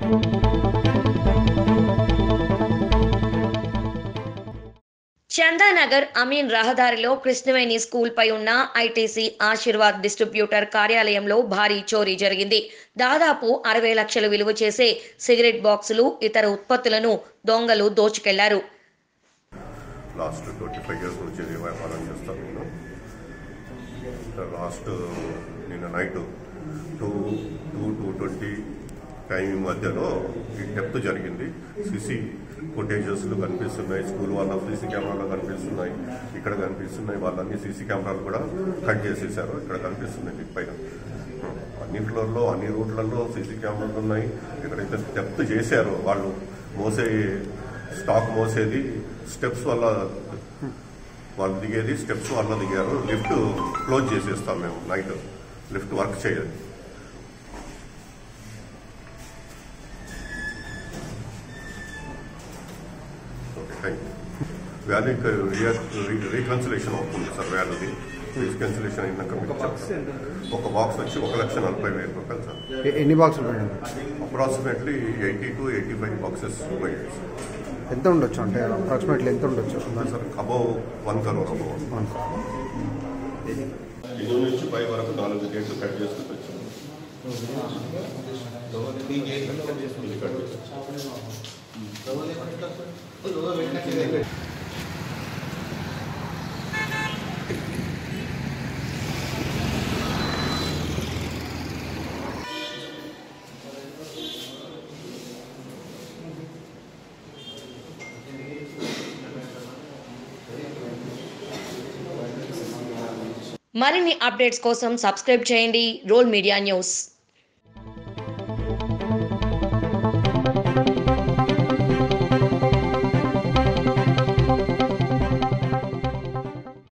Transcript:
చందానగర్ అమీన్ రహదారిలో కృష్ణవేణి స్కూల్ పై ఉన్న ITC Aashirvaad distributor కార్యాలయంలో భారీ చోరీ జరిగింది దాదాపు అరవై లక్షలు విలువ చేసే సిగరెట్ బాక్సులు ఇతర ఉత్పత్తులను దొంగలు దోచుకెళ్లారు లాస్ట్ ట్వంటీ ఫైవ్ ఇయర్స్ నుంచి ఇది వ్యాపారం చేస్తాను నేను లాస్ట్ నిన్న night two two two twenty time మధ్యలో ఈ డెప్త్ జరిగింది సీసీ ఫుటేజెస్లు కనిపిస్తున్నాయి స్కూల్ వాళ్ళ సీసీ కెమెరాలు కనిపిస్తున్నాయి ఇక్కడ కనిపిస్తున్నాయి వాళ్ళన్ని సీసీ కెమెరాలు కూడా కట్ చేసేసారు ఇక్కడ కనిపిస్తున్నాయి మీకు పైన అన్ని ఫ్లోర్లో అన్ని రూట్లలో సీసీ కెమెరాలు ఉన్నాయి ఎక్కడైతే డెప్త్ చేశారో వాళ్ళు మోసే స్టాక్ మోసేది స్టెప్స్ వల్ల వాళ్ళు దిగేది స్టెప్స్ వల్ల దిగారు లిఫ్ట్ క్లోజ్ చేసేస్తాం మేము నైట్ లిఫ్ట్ వర్క్ చేయదు ఓకే థ్యాంక్ యూ వ్యాలీకి రీకన్సిలేషన్ అవుతుంది సార్ వ్యాలీది రీకన్సిలేషన్ అయినాక మీకు చెప్తాను ఒక బాక్స్ వచ్చి ఒక లక్ష నలభై వేల రూపాయలు సార్ ఎ- ఎన్ని బాక్సులు పోయినాయి approximately eighty two eighty five boxes పోయాయి సార్ ఎంత ఉండొచ్చు అంటే అప్రాక్సిమేట్లీ ఎంత ఉండొచ్చు sir above one crore above ఇది నుంచి పై వరకు నాలుగు గేట్లు కట్ చేసుకుంటూ వచ్చాము ఇది కట్ చేసాం. మరిన్ని అప్డేట్స్ కోసం సబ్స్క్రైబ్ చేయండి రోల్ మీడియా న్యూస్